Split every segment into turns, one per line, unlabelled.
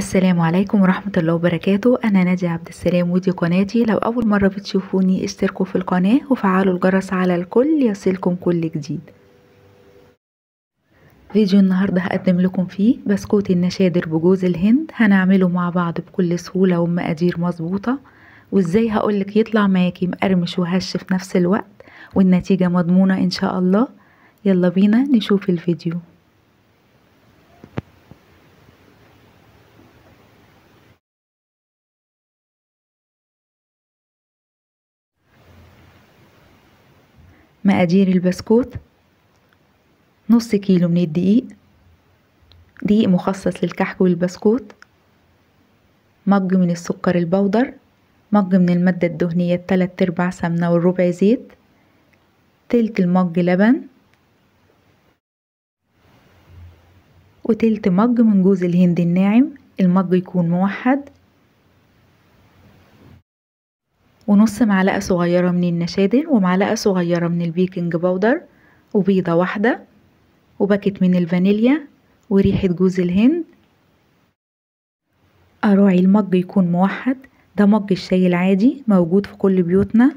السلام عليكم ورحمة الله وبركاته أنا نادية عبد السلام ودي قناتي لو أول مرة بتشوفوني اشتركوا في القناة وفعلوا الجرس على الكل يصلكم كل جديد فيديو النهاردة هقدم لكم فيه بسكوت النشادر بجوز الهند هنعمله مع بعض بكل سهولة ومقادير مظبوطة وازاي هقولك يطلع معاكي مقرمش وهش في نفس الوقت والنتيجة مضمونة إن شاء الله يلا بينا نشوف الفيديو مقادير البسكوت نص كيلو من الدقيق دقيق مخصص للكحك والبسكوت مج من السكر البودر مج من المادة الدهنية التلات ارباع سمنة والربع زيت تلت المج لبن وتلت مج من جوز الهند الناعم المج يكون موحد ونص معلقة صغيرة من النشادر ومعلقة صغيرة من البيكنج باودر وبيضة واحدة وباكت من الفانيليا وريحة جوز الهند أراعي المج يكون موحد ده مج الشاي العادي موجود في كل بيوتنا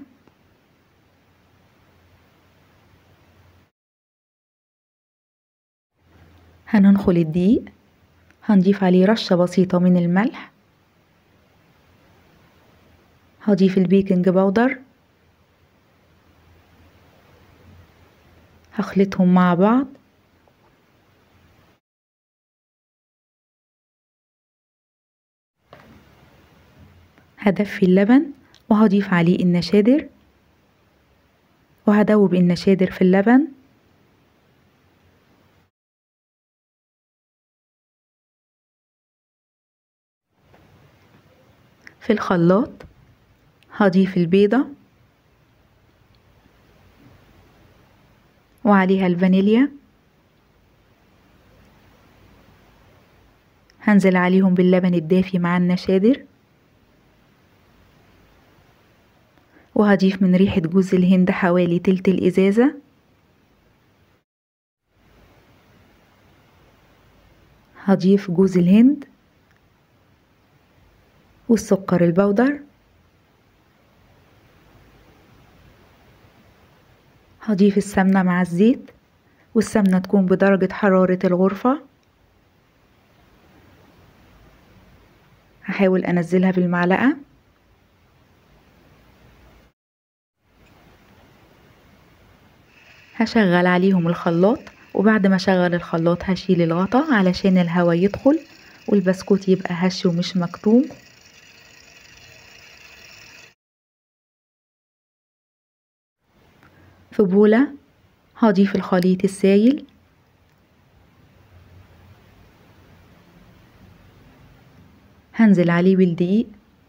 هننخل الدقيق هنضيف عليه رشة بسيطة من الملح هضيف البيكنج باودر هخلطهم مع بعض هدفي اللبن وهضيف عليه النشادر وهدوب النشادر في اللبن في الخلاط هضيف البيضة وعليها الفانيليا هنزل عليهم باللبن الدافي مع النشادر وهضيف من ريحة جوز الهند حوالي تلت الإزازة هضيف جوز الهند والسكر البودر هضيف السمنة مع الزيت والسمنة تكون بدرجة حرارة الغرفة هحاول أنزلها بالمعلقة هشغل عليهم الخلاط وبعد ما اشغل الخلاط هشيل الغطا علشان الهواء يدخل والبسكوت يبقى هش ومش مكتوم في بولة هضيف الخليط السايل هنزل عليه بالدقيق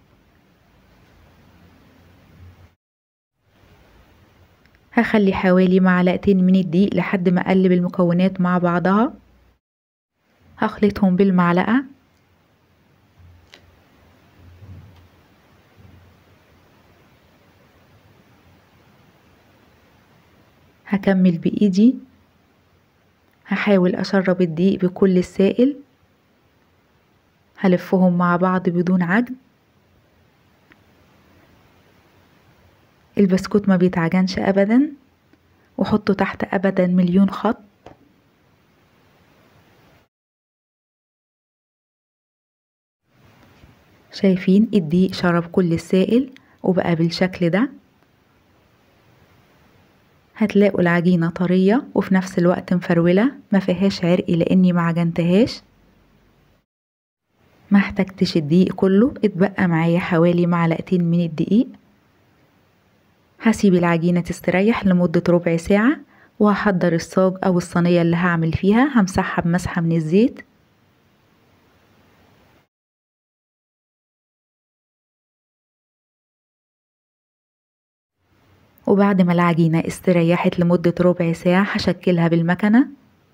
هخلي حوالي معلقتين من الدقيق لحد ما اقلب المكونات مع بعضها هخلطهم بالمعلقة هكمل بإيدي هحاول أشرب الدقيق بكل السائل هلفهم مع بعض بدون عجن البسكوت ما بيتعجنش أبدا وحطه تحت أبدا مليون خط شايفين الدقيق شرب كل السائل وبقى بالشكل ده هتلاقوا العجينة طرية وفي نفس الوقت مفرولة ما فيهاش عرق لاني ما عجنتهاش ما احتجتش الدقيق كله اتبقى معايا حوالي معلقتين من الدقيق هسيب العجينة تستريح لمدة ربع ساعة وهحضر الصاج او الصينية اللي هعمل فيها همسحها بمسحة من الزيت وبعد ما العجينة استريحت لمدة ربع ساعة هشكلها بالمكنة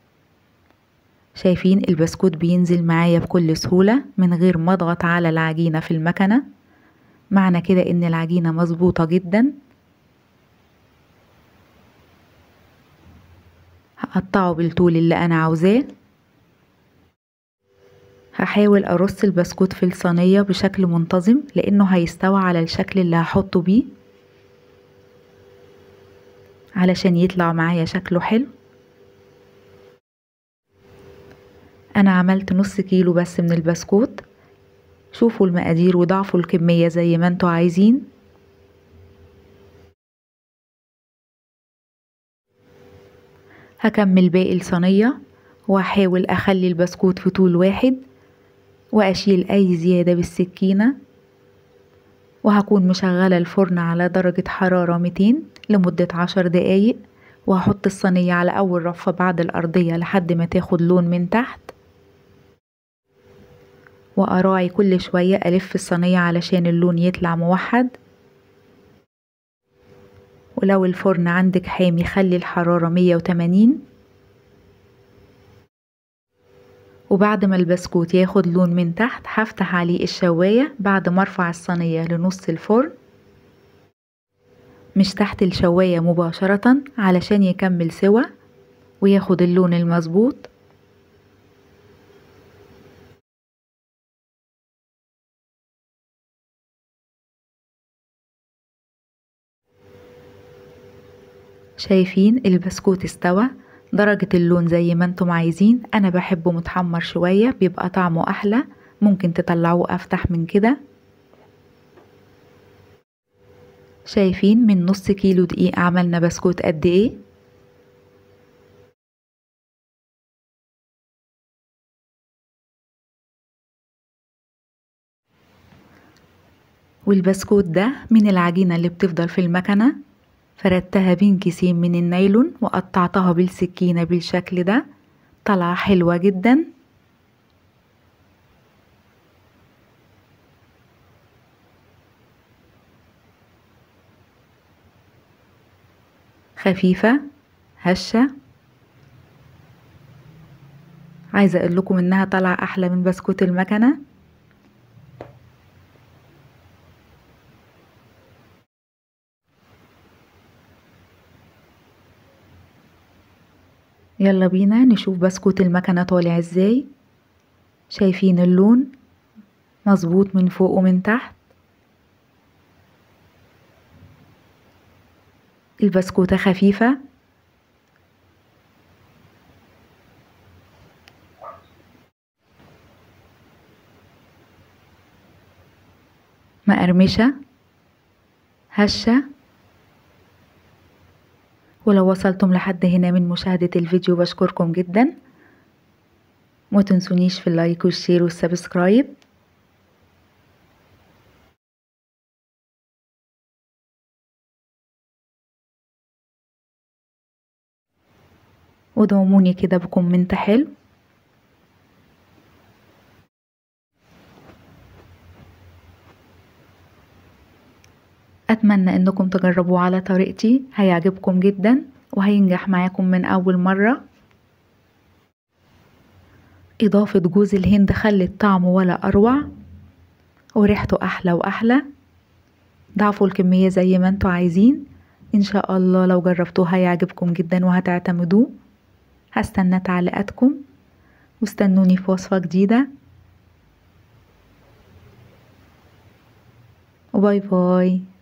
شايفين البسكوت بينزل معايا بكل سهولة من غير ما اضغط على العجينة في المكنة معنى كده ان العجينة مظبوطة جدا هقطعه بالطول اللي انا عاوزاه هحاول ارص البسكوت في الصينية بشكل منتظم لانه هيستوى على الشكل اللي هحطه بيه علشان يطلع معايا شكله حلو انا عملت نص كيلو بس من البسكوت شوفوا المقادير وضعفوا الكمية زي ما انتوا عايزين هكمل باقي الصينية وهحاول اخلي البسكوت في طول واحد واشيل اي زيادة بالسكينة وهكون مشغلة الفرن على درجة حرارة 200 لمدة عشر دقايق وهحط الصينية على أول رفة بعد الأرضية لحد ما تاخد لون من تحت وأراعي كل شوية ألف الصينية علشان اللون يطلع موحد ولو الفرن عندك حامي خلي الحرارة مية وتمانين وبعد ما البسكوت ياخد لون من تحت هفتح عليه الشواية بعد ما ارفع الصينية لنص الفرن مش تحت الشواية مباشرة علشان يكمل سوا وياخد اللون المظبوط شايفين البسكوت استوى درجة اللون زي ما انتم عايزين انا بحبه متحمر شوية بيبقى طعمه احلى ممكن تطلعوه افتح من كده شايفين من نص كيلو دقيق عملنا بسكوت قد ايه والبسكوت ده من العجينة اللي بتفضل في المكنة فردتها بين كيسين من النايلون وقطعتها بالسكينة بالشكل ده طلعة حلوة جدا خفيفة هشة عايزة اقول لكم انها طالعة احلى من بسكوت المكنة يلا بينا نشوف بسكوت المكنة طالع ازاي شايفين اللون مظبوط من فوق ومن تحت البسكوتة خفيفة مقرمشة هشة ولو وصلتم لحد هنا من مشاهدة الفيديو بشكركم جدا ما تنسونيش في اللايك والشير والسبسكرايب ودعموني كده بكومنت حلو أتمنى أنكم تجربوه على طريقتي هيعجبكم جدا وهينجح معاكم من أول مرة إضافة جوز الهند خلت طعمه ولا أروع وريحته أحلى وأحلى ضعفوا الكمية زي ما انتوا عايزين إن شاء الله لو جربتوه هيعجبكم جدا وهتعتمدوه هستنى تعليقاتكم واستنوني في وصفة جديدة وباي باي